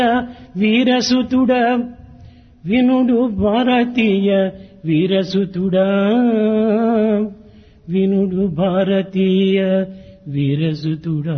వీరసుతుడ వినుడు భారతీయ వీరసుతుడా వినుడు భారతీయ వీరసుతుడా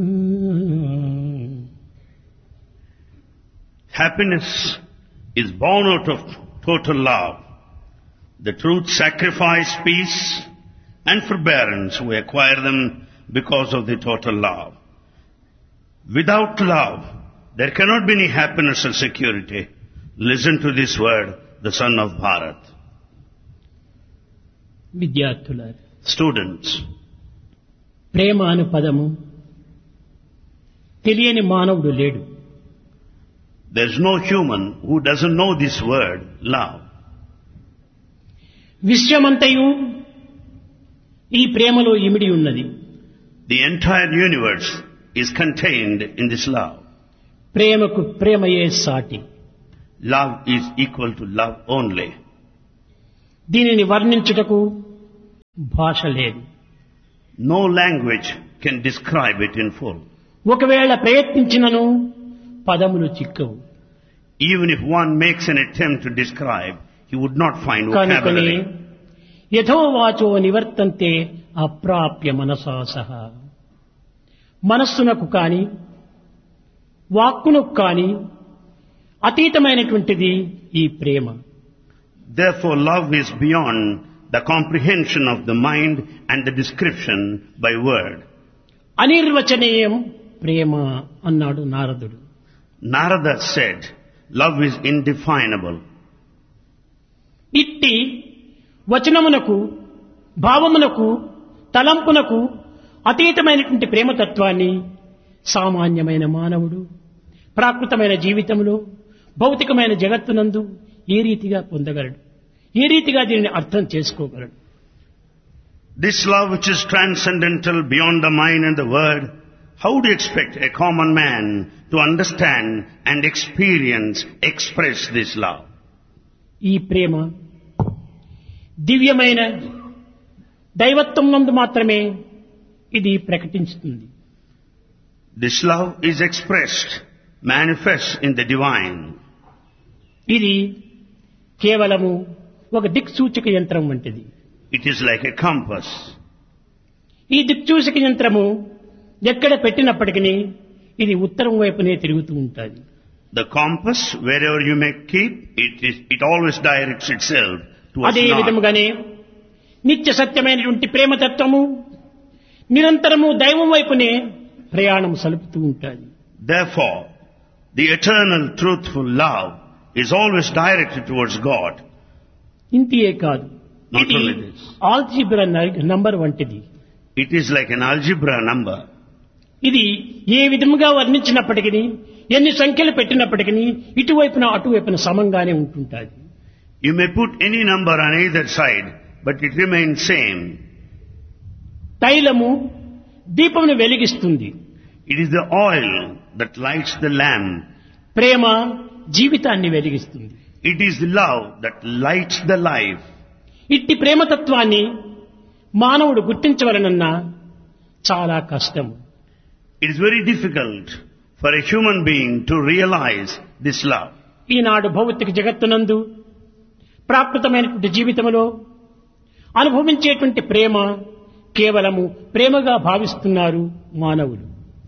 Happiness is born out of total love. The truth, sacrifice, peace, and forbearance, we acquire them because of the total love. Without love, there cannot be any happiness or security. Listen to this word, the son of Bharat. విద్యార్థులారు Students, ప్రేమ అను పదము తెలియని మానవుడు లేడు there's no human who doesn't know this word, love. విశ్వమంతయు ఈ ప్రేమలో ఇమిడి ఉన్నది The entire universe is contained in this love. ప్రేమకు ప్రేమయే సాటి Love is equal to love only. దీనిని వర్ణించుటకు భాష లేదు No language can describe it in full. ఒకవేళ ప్రయత్నించినను పదములు చిక్కవు Even if one makes an attempt to describe, he would not find కనుకనే vocabulary. యథోవాచో నివర్తంతే అప్రాప్య మనసా సహా మనస్సునకు కాని వాక్కునకు కాని అతీతమైనటువంటిది ఈ ప్రేమ Therefore, love is beyond the comprehension of the mind and the description by word. అనిర్వచనీయం ప్రేమ అన్నాడు నారదుడు Narada said, love is indefinable. ఇట్టి వచనమునకు భావమునకు తలంపునకు అతీతమైనటువంటి ప్రేమతత్వాన్ని సామాన్యమైన మానవుడు ప్రాకృతమైన జీవితంలో భౌతికమైన జగత్తునందు ఏ రీతిగా పొందగలడు ఏ రీతిగా దీనిని అర్థం చేసుకోగలడు This love which is transcendental beyond the mind and the word, how do you expect a common man to understand and experience, express this love? ఈ ప్రేమ దివ్యమైన దైవత్వం నందు మాత్రమే ఇది ప్రకటించుతుంది This love is expressed, manifest in the divine. ఇది కేవలము ఒక దిక్సూచక యంత్రం వంటిది It is like a compass. ఈ దిక్సూచక యంత్రము ఎక్కడ పెట్టినప్పటికీ ఇది ఉత్తరం వైపునే తిరుగుతూ ఉంటుంది The compass, wherever you may keep, it, is, it always directs itself towards అదే north. విధముగానే నిత్య సత్యమైనటువంటి ప్రేమతత్వము నిరంతరము దైవం వైపునే ప్రయాణం సలుపుతూ ఉంటుంది Therefore, the eternal truthful love is always directed towards God. ఇంతియే కాదు Not ఇది only this. ఆల్జీబ్రా నంబర్ వంటిది It is like an algebra number. ఇది ఏ విధముగా వర్ణించినప్పటికీ ఎన్ని సంఖ్యలు పెట్టినప్పటికీ ఇటువైపున అటువైపున సమంగానే ఉంటుంటుంది You may put any number on either side, but it remains same. తైలము దీపమును వెలిగిస్తుంది It is the oil that lights the lamp. ప్రేమ జీవితాన్ని వెలిగిస్తుంది It is love that lights the life. ఇట్టి ప్రేమతత్వాన్ని మానవుడు గుర్తించవలనన్నా చాలా కష్టము It is very difficult for a human being to realize this love. ఈనాడు భౌతిక జగత్తునందు ప్రాకృతమైనటువంటి జీవితంలో అనుభవించేటువంటి ప్రేమ కేవలము ప్రేమగా భావిస్తున్నారు మానవులు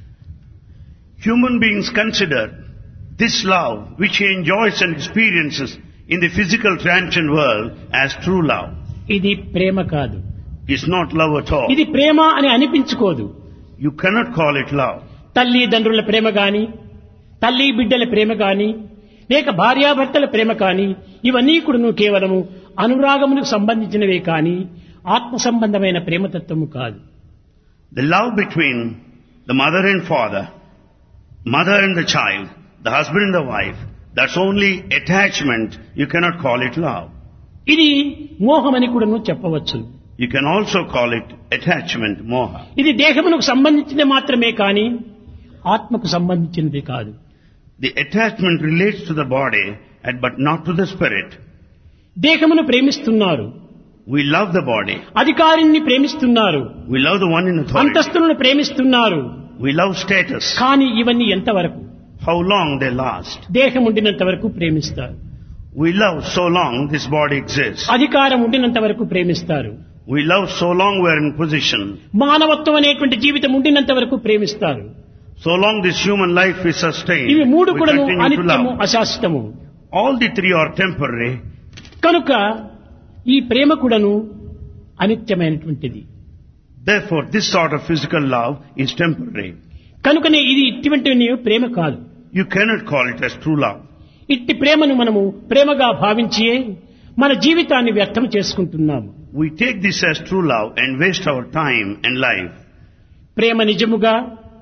Human beings consider this love which he enjoys and experiences in the physical transient world as true love. ఇది ప్రేమ కాదు It's not love at all. ఇది ప్రేమ అని అనిపించుకోదు You cannot call it love. తల్లిదండ్రుల ప్రేమ గాని తల్లి బిడ్డల ప్రేమ గాని లేక భార్యాభర్తల ప్రేమ కాని ఇవన్నీ కూడా కేవలము అనురాగములకు సంబంధించినవే కాని ఆత్మ సంబంధమైన ప్రేమతత్వము కాదు The love between the mother and father, mother and the child, the husband and the wife, that's only attachment. You cannot call it love. ఇది మోహమని కూడాను చెప్పవచ్చు You can also call it attachment, moha. ఇది దేహమునకు సంబంధించినది మాత్రమే కాని ఆత్మకు సంబంధించినది కాదు The attachment relates to the body and but not to the spirit. దేహమును ప్రేమిస్తున్నారు We love the body. అధికారిని ప్రేమిస్తున్నారు We love the one in authority. అంతస్తులను ప్రేమిస్తున్నారు We love status. కానీ ఇవన్నీ ఎంతవరకు how long they last. దేహం ఉండినంత వరకు ప్రేమిస్తారు We love so long this body exists. అధికారం ఉండినంత వరకు ప్రేమిస్తారు We love so long we're in position. మానవత్వం అనేటువంటి జీవితం ఉండినంత వరకు ప్రేమిస్తారు So long this human life is sustained, ఇవి మూడు we కూడాను continue to అనిత్యము love. అశాశ్వతము All the three are temporary. కనుక ఈ ప్రేమ కూడాను అనిత్యమైనటువంటిది Therefore, this sort of physical love is temporary. కనుకనే ఇది ఇటువంటి ప్రేమ కాదు You cannot call it as true love. ఇట్టి ప్రేమను మనము ప్రేమగా భావించి మన జీవితాన్ని వ్యర్థం చేసుకుంటున్నాము We take this as true love and waste our time and life. ప్రేమ నిజముగా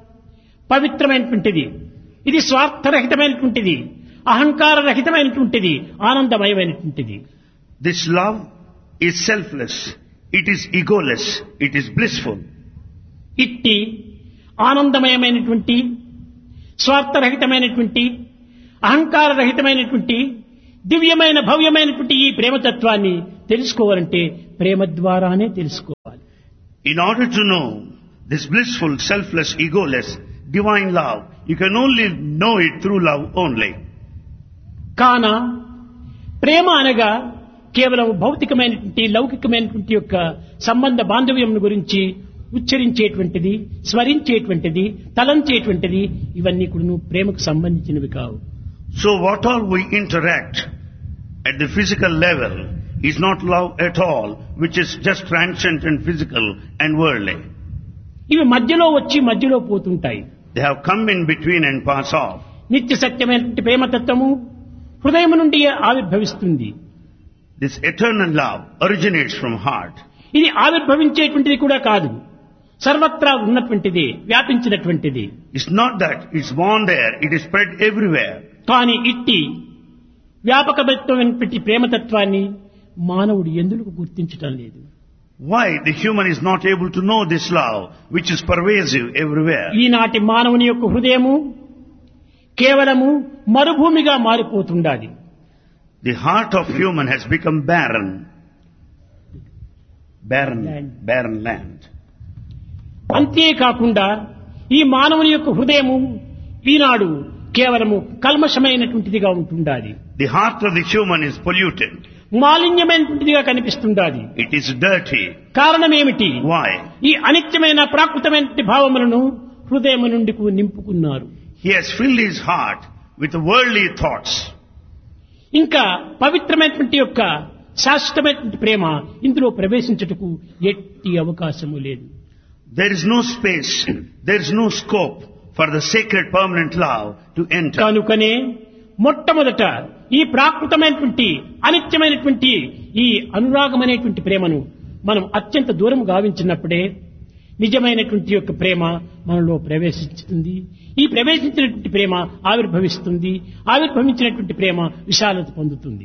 పవిత్రమైనటువంటిది ఇది స్వార్థరహితమైనటువంటిది అహంకార రహితమైనటువంటిది ఆనందమయమైనటువంటిది This love is selfless. It is egoless. It is blissful. ఇట్టి ఆనందమయమైనటువంటి స్వార్థరహితమైనటువంటి అహంకార రహితమైనటువంటి దివ్యమైన భవ్యమైనటువంటి ఈ ప్రేమతత్వాన్ని తెలుసుకోవాలంటే ప్రేమ ద్వారానే తెలుసుకోవాలి In order to know this blissful, selfless, egoless, divine love, you can only know it through love only. కాన ప్రేమ అనగా కేవలం భౌతికమైనటువంటి లౌకికమైనటువంటి యొక్క సంబంధ బాంధవ్యం గురించి ఉచ్చరించేటువంటిది స్మరించేటువంటిది తలంచేటువంటిది ఇవన్నీ కూడా ప్రేమకు సంబంధించినవి కావు So what all we interact at the physical level is not love at all, which is just transient and physical and worldly. ఇవి మధ్యలో వచ్చి మధ్యలో పోతుంటాయి They have come in between and pass off. నిత్య సత్యమైనటువంటి ప్రేమతత్వము హృదయం నుండి ఆవిర్భవిస్తుంది This eternal love originates from heart. ఇది ఆవిర్భవించేటువంటిది కూడా కాదు సర్వత్రా ఉన్నటువంటిది వ్యాపించినటువంటిది It's not that it's born there, it is spread everywhere. కానీ ఇట్టి వ్యాపకమైనటువంటి ప్రేమతత్వాన్ని మానవుడు ఎందుకు గుర్తించటం లేదు Why the human is not able to know this love, which is pervasive everywhere? ఈనాటి మానవుని యొక్క హృదయము కేవలము మరుభూమిగా మారిపోతుండాలి The heart of human has become barren. Barren, Land. barren land. అంతేకాకుండా ఈ మానవుని యొక్క హృదయము ఈనాడు కేవలము కల్మషమైనటువంటిదిగా ఉంటుండాలి The heart of the human is polluted. మాలిన్యమైనటువంటిదిగా కనిపిస్తుండాలి It is dirty. కారణం ఏమిటి Why? ఈ అనిత్యమైన ప్రాకృతమైనటువంటి భావములను హృదయం నుండి నింపుకున్నారు He has filled his heart with worldly thoughts. ఇంకా పవిత్రమైనటువంటి యొక్క శాశ్వతమైనటువంటి ప్రేమ ఇందులో ప్రవేశించుటకు ఎట్టి అవకాశము లేదు There is no space, there is no scope for the sacred permanent love to enter. కనుకనే మొట్టమొదట ఈ ప్రాకృతమైనటువంటి అనిత్యమైనటువంటి ఈ అనురాగమైనటువంటి ప్రేమను మనం అత్యంత దూరం గావించినప్పుడే నిజమైనటువంటి యొక్క ప్రేమ మనలో ప్రవేశిస్తుంది ఈ ప్రవేశించినటువంటి ప్రేమ ఆవిర్భవిస్తుంది ఆవిర్భవించినటువంటి ప్రేమ విశాలత పొందుతుంది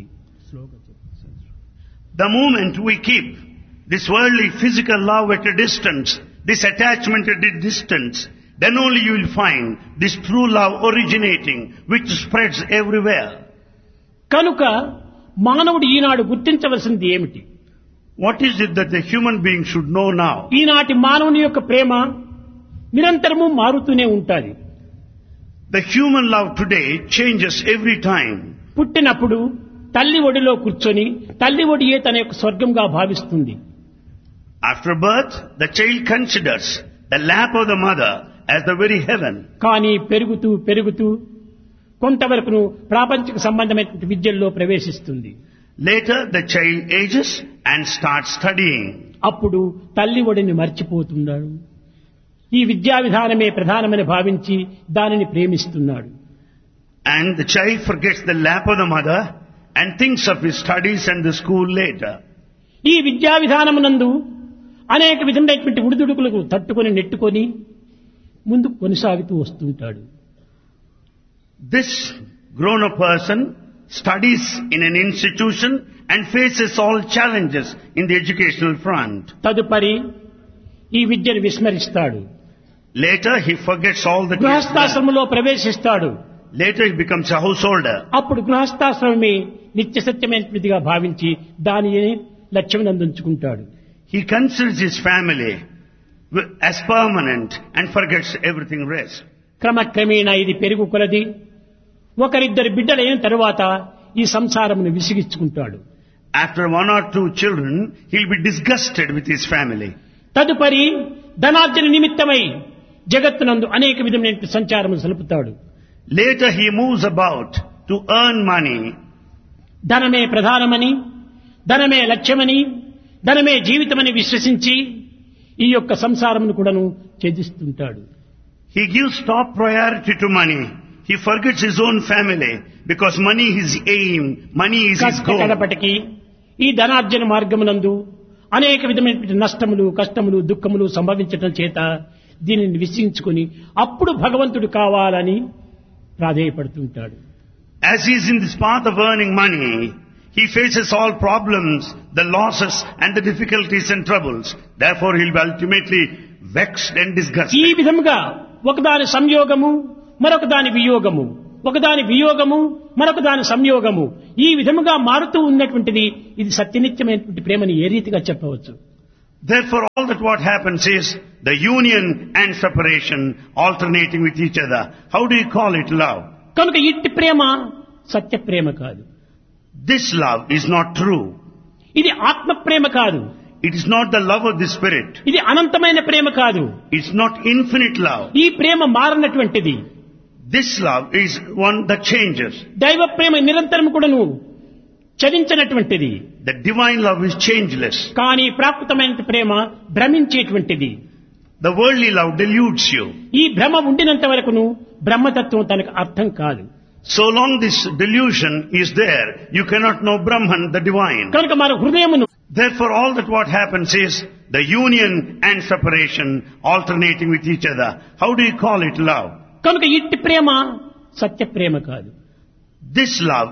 The moment we keep this worldly physical love at a distance, this attachment at a distance, then only you will find this true love originating, which spreads everywhere. కనుక మానవుడు ఈనాడు గుర్తించవలసింది ఏమిటి What is it that the human being should know now? ఈనాటి మానవుని యొక్క ప్రేమ నిరంతరము మారుతూనే ఉంటుంది The human love today changes every time. పుట్టినప్పుడు తల్లి ఒడిలో కూర్చొని తల్లి ఒడియే తన యొక్క స్వర్గంగా భావిస్తుంది After birth, the child considers the lap of the mother as the very heaven. కానీ పెరుగుతూ పెరుగుతూ కొంతవరకును ప్రాపంచిక సంబంధమైనటువంటి విద్యల్లో ప్రవేశిస్తుంది Later, the child ages and starts studying. అప్పుడు తల్లి ఒడిని మర్చిపోతున్నాడు ఈ విద్యా విధానమే ప్రధానమని భావించి దానిని ప్రేమిస్తున్నాడు And the child forgets the lap of the mother and thinks of his studies and the school later. ఈ విద్యా విధానమునందు అనేక విధమైనటువంటి ఉడిదుడుకులకు తట్టుకొని నెట్టుకొని ముందుకు కొనసాగుతూ వస్తుంటాడు This grown-up person studies in an institution and faces all challenges in the educational front. తదుపరి ఈ విద్యను విస్మరిస్తాడు Later, he forgets all the teachers. గృహస్థాశ్రమంలో ప్రవేశిస్తాడు Later, he becomes a householder. అప్పుడు గృహస్థాశ్రమమే నిత్య సత్యమైనటువంటిదిగా భావించి దానిని లక్ష్యం అందించుకుంటాడు He considers his family wi- as permanent and forgets everything rest. క్రమక్రమేణా ఇది పెరుగు కొలది ఒకరిద్దరు బిడ్డలైన తరువాత ఈ సంసారమును విసిగించుకుంటాడు After one or two children, he'll be disgusted with his family. తదుపరి ధనార్జన నిమిత్తమై జగత్తునందు అనేక విధమైన సంచారము సలుపుతాడు Later he moves about to earn money. ధనమే ప్రధానమని ధనమే లక్ష్యమని ధనమే జీవితమని విశ్వసించి ఈ యొక్క సంసారమును కూడాను ఛేదిస్తుంటాడు He gives top priority to money. He forgets his own family because money is his aim, money is his కష్ట goal. కడపటికి ఈ ధనార్జన మార్గమునందు అనేక విధమైనటువంటి నష్టములు కష్టములు దుఃఖములు సంభవించటం చేత దీనిని విశ్వించుకుని అప్పుడు భగవంతుడు కావాలని ప్రాధేయపడుతుంటాడు As he is in this path of earning money, he faces all problems, the losses and the difficulties and troubles. Therefore he'll be ultimately vexed and disgusted. ఈ విధముగా ఒకదాని సంయోగము మరొక దాని వియోగము ఒకదాని వియోగము మరొక దాని సంయోగము ఈ విధముగా మారుతూ ఉన్నటువంటిది ఇది సత్యనిత్యమైనటువంటి ప్రేమని ఏ రీతిగా చెప్పవచ్చు Therefore, all that what happens is the union and separation alternating with each other. How do you call it love? కనుక ఇట్టి ప్రేమ సత్య ప్రేమ కాదు This love is not true. ఇది ఆత్మ ప్రేమ కాదు It is not the love of the spirit. ఇది అనంతమైన ప్రేమ కాదు It's not infinite love. ఈ ప్రేమ మారనటువంటిది This love is one that changes. దైవ ప్రేమ నిరంతరం కూడాను చలించినటువంటిది The divine love is changeless. కానీ ప్రాకృతమైన ప్రేమ భ్రమించేటువంటిది The worldly love deludes you. ఈ భ్రమ ఉండినంత వరకును బ్రహ్మతత్వం తనకు అర్థం కాదు So long this delusion is there, you cannot know Brahman, the divine. కనుక మన హృదయమును Therefore, all that what happens is the union and separation alternating with each other. How do you call it love? కనుక ఇట్టి ప్రేమ సత్య ప్రేమ కాదు This love